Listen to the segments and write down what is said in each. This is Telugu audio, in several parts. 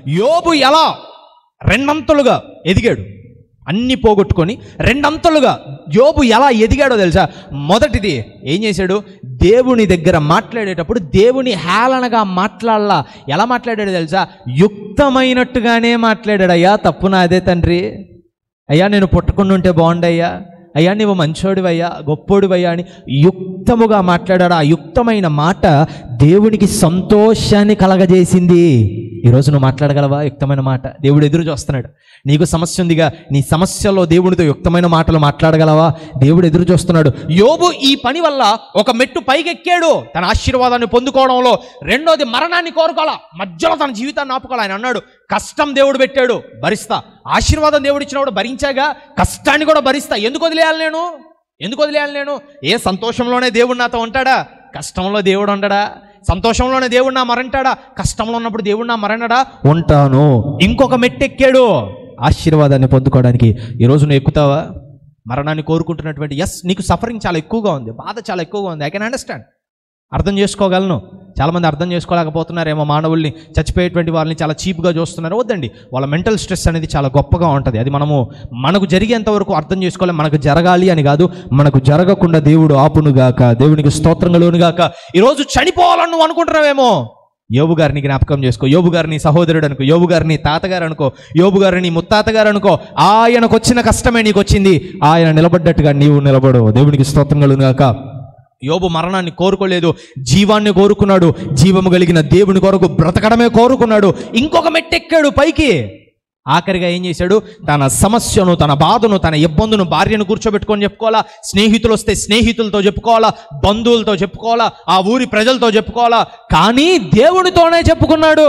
యోబు ఎలా రెండంతలుగా ఎదిగాడు అన్ని పోగొట్టుకొని రెండంతలుగా యోబు ఎలా ఎదిగాడో తెలుసా మొదటిది ఏం చేశాడు దేవుని దగ్గర మాట్లాడేటప్పుడు దేవుని హేళనగా మాట్లాడలా ఎలా మాట్లాడాడు తెలుసా యుక్తమైనట్టుగానే మాట్లాడాడు అయ్యా తప్పు నాదే తండ్రి అయ్యా నేను పుట్టకుండా ఉంటే బాగుండయ్యా అయ్యా నువ్వు మంచోడివయ్యా గొప్పోడివయ్యా అని యుక్తముగా మాట్లాడాడు ఆ యుక్తమైన మాట దేవునికి సంతోషాన్ని కలగజేసింది ఈరోజు నువ్వు మాట్లాడగలవా యుక్తమైన మాట దేవుడు ఎదురు చూస్తున్నాడు నీకు సమస్య ఉందిగా నీ సమస్యలో దేవునితో యుక్తమైన మాటలు మాట్లాడగలవా దేవుడు ఎదురు చూస్తున్నాడు యోబు ఈ పని వల్ల ఒక మెట్టు పైకెక్కాడు తన ఆశీర్వాదాన్ని పొందుకోవడంలో రెండోది మరణాన్ని కోరుకోవాలా మధ్యలో తన జీవితాన్ని ఆపుకోవాలి ఆయన అన్నాడు కష్టం దేవుడు పెట్టాడు భరిస్తా ఆశీర్వాదం దేవుడు ఇచ్చినప్పుడు భరించాగా కష్టాన్ని కూడా భరిస్తా ఎందుకు వదిలేయాలి నేను ఎందుకు వదిలేయాలి నేను ఏ సంతోషంలోనే దేవుడు నాతో ఉంటాడా కష్టంలో దేవుడు ఉండడా సంతోషంలోనే దేవుడు నా మరంటాడా కష్టంలో ఉన్నప్పుడు దేవుడు నా మరణడా ఉంటాను ఇంకొక మెట్టెక్కాడు ఆశీర్వాదాన్ని పొందుకోవడానికి ఈరోజు నువ్వు ఎక్కుతావా మరణాన్ని కోరుకుంటున్నటువంటి ఎస్ నీకు సఫరింగ్ చాలా ఎక్కువగా ఉంది బాధ చాలా ఎక్కువగా ఉంది ఐ కెన్ అండర్స్టాండ్ అర్థం చేసుకోగలను చాలామంది అర్థం చేసుకోలేకపోతున్నారేమో మానవుల్ని చచ్చిపోయేటువంటి వాళ్ళని చాలా చీప్గా చూస్తున్నారు వద్దండి వాళ్ళ మెంటల్ స్ట్రెస్ అనేది చాలా గొప్పగా ఉంటుంది అది మనము మనకు జరిగేంత వరకు అర్థం చేసుకోవాలి మనకు జరగాలి అని కాదు మనకు జరగకుండా దేవుడు ఆపునుగాక దేవునికి స్తోత్రంగలోనుగాక ఈరోజు చనిపోవాలని నువ్వు అనుకుంటున్నావేమో యోబు గారిని జ్ఞాపకం చేసుకో యోబు గారిని సహోదరుడు అనుకో యోబు గారిని తాతగారు అనుకో యోబు గారిని ముత్తాతగారు అనుకో ఆయనకు వచ్చిన కష్టమే నీకు వచ్చింది ఆయన నిలబడ్డట్టుగా నీవు నిలబడు దేవునికి స్తోత్రంగలుగాక యోబు మరణాన్ని కోరుకోలేదు జీవాన్ని కోరుకున్నాడు జీవము కలిగిన దేవుని కొరకు బ్రతకడమే కోరుకున్నాడు ఇంకొక మెట్టెక్కాడు పైకి ఆఖరిగా ఏం చేశాడు తన సమస్యను తన బాధను తన ఇబ్బందును భార్యను కూర్చోబెట్టుకొని చెప్పుకోవాలా స్నేహితులు వస్తే స్నేహితులతో చెప్పుకోవాలా బంధువులతో చెప్పుకోవాలా ఆ ఊరి ప్రజలతో చెప్పుకోవాలా కానీ దేవునితోనే చెప్పుకున్నాడు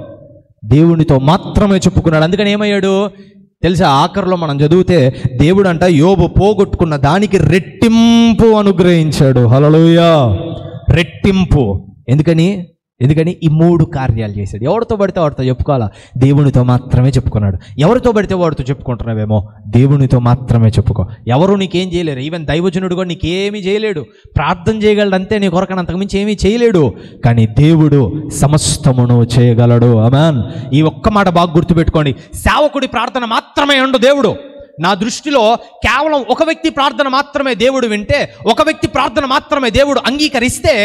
దేవునితో మాత్రమే చెప్పుకున్నాడు అందుకని ఏమయ్యాడు తెలుసా ఆఖరిలో మనం చదివితే దేవుడు అంట యోబు పోగొట్టుకున్న దానికి రెట్టింపు అనుగ్రహించాడు హలలుయా రెట్టింపు ఎందుకని ఎందుకని ఈ మూడు కార్యాలు చేశాడు ఎవరితో పడితే వాడితో చెప్పుకోవాలా దేవునితో మాత్రమే చెప్పుకున్నాడు ఎవరితో పడితే వాడితో చెప్పుకుంటున్నావేమో దేవునితో మాత్రమే చెప్పుకో ఎవరు నీకేం చేయలేరు ఈవెన్ దైవజనుడు కూడా నీకేమీ చేయలేడు ప్రార్థన చేయగలడు అంతే నీ కొరకని అంతకుమించి ఏమీ చేయలేడు కానీ దేవుడు సమస్తమును చేయగలడు అమాన్ ఈ ఒక్క మాట బాగా గుర్తుపెట్టుకోండి సేవకుడి ప్రార్థన మాత్రమే ఉండు దేవుడు నా దృష్టిలో కేవలం ఒక వ్యక్తి ప్రార్థన మాత్రమే దేవుడు వింటే ఒక వ్యక్తి ప్రార్థన మాత్రమే దేవుడు అంగీకరిస్తే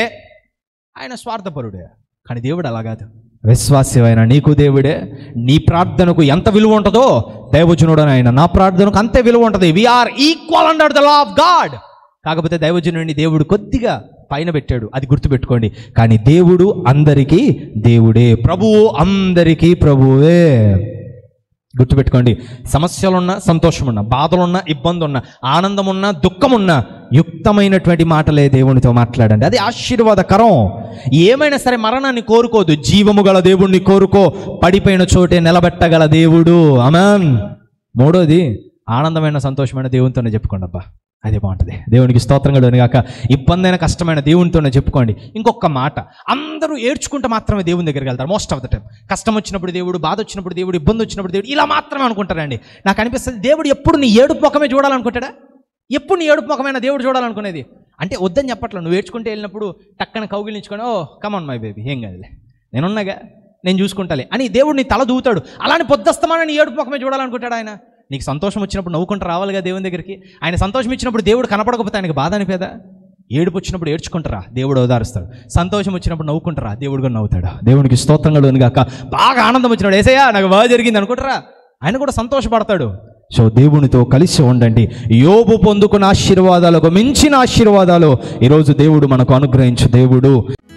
ఆయన స్వార్థపరుడే కానీ దేవుడు అలా కాదు విశ్వాస్యమైన నీకు దేవుడే నీ ప్రార్థనకు ఎంత విలువ ఉంటుందో దైవజనుడు ఆయన నా ప్రార్థనకు అంతే విలువ ఉంటుంది we are equal under the law of God కాకపోతే దైవజనుడిని దేవుడు కొద్దిగా పైన పెట్టాడు అది గుర్తుపెట్టుకోండి కానీ దేవుడు అందరికీ దేవుడే ప్రభువు అందరికీ ప్రభువే గుర్తుపెట్టుకోండి సమస్యలున్నా సంతోషమున్నా బాధలున్నా ఇబ్బంది ఉన్నా ఆనందమున్నా దుఃఖమున్నా యుక్తమైనటువంటి మాటలే దేవునితో మాట్లాడండి అది ఆశీర్వాదకరం ఏమైనా సరే మరణాన్ని కోరుకోదు జీవము గల దేవుణ్ణి కోరుకో పడిపోయిన చోటే నిలబెట్టగల దేవుడు అమాన్ మూడోది ఆనందమైన సంతోషమైన దేవునితోనే చెప్పుకోండి అబ్బా అది బాగుంటుంది దేవునికి స్తోత్రంగా కాక ఇబ్బంది అయిన కష్టమైన దేవునితోనే చెప్పుకోండి ఇంకొక మాట అందరూ ఏడ్చుకుంటే మాత్రమే దేవుని దగ్గరికి వెళ్తారు మోస్ట్ ఆఫ్ ద టైం కష్టం వచ్చినప్పుడు దేవుడు బాధ వచ్చినప్పుడు దేవుడు ఇబ్బంది వచ్చినప్పుడు దేవుడు ఇలా మాత్రమే అనుకుంటారండి నాకు అనిపిస్తుంది దేవుడు ఎప్పుడు నీ ఏడుపు ముఖమే చూడాలనుకుంటాడా ఎప్పుడు నీ ఏడుపు ముఖమైన దేవుడు చూడాలనుకునేది అంటే వద్దని చెప్పట్లేదు నువ్వు ఏడ్చుకుంటే వెళ్ళినప్పుడు టక్కన కౌగిలించుకొని ఓ కమాన్ మై బేబీ ఏం కాదులే నేనున్నాగా నేను చూసుకుంటాలే అని దేవుడు నీ తల దూతాడు అలాని పొద్దుస్తమాన నీ ఏడుపు ముఖమే చూడాలనుకుంటాడు ఆయన నీకు సంతోషం వచ్చినప్పుడు నవ్వుకుంటూ రావాలిగా దేవుని దగ్గరికి ఆయన సంతోషం ఇచ్చినప్పుడు దేవుడు కనపడకపోతే ఆయనకి బాధ అనిపేదా ఏడుపు వచ్చినప్పుడు ఏడ్చుకుంటారా దేవుడు ఓదారుస్తాడు సంతోషం వచ్చినప్పుడు నవ్వుకుంటారా దేవుడు కూడా నవ్వుతాడు దేవునికి స్తోత్రంగా కాక బాగా ఆనందం వచ్చినప్పుడు ఏసయ్యా నాకు బాగా జరిగింది అనుకుంటారా ఆయన కూడా సంతోషపడతాడు సో దేవునితో కలిసి ఉండండి యోబు పొందుకున్న ఆశీర్వాదాలకు మించిన ఆశీర్వాదాలు ఈరోజు దేవుడు మనకు అనుగ్రహించు దేవుడు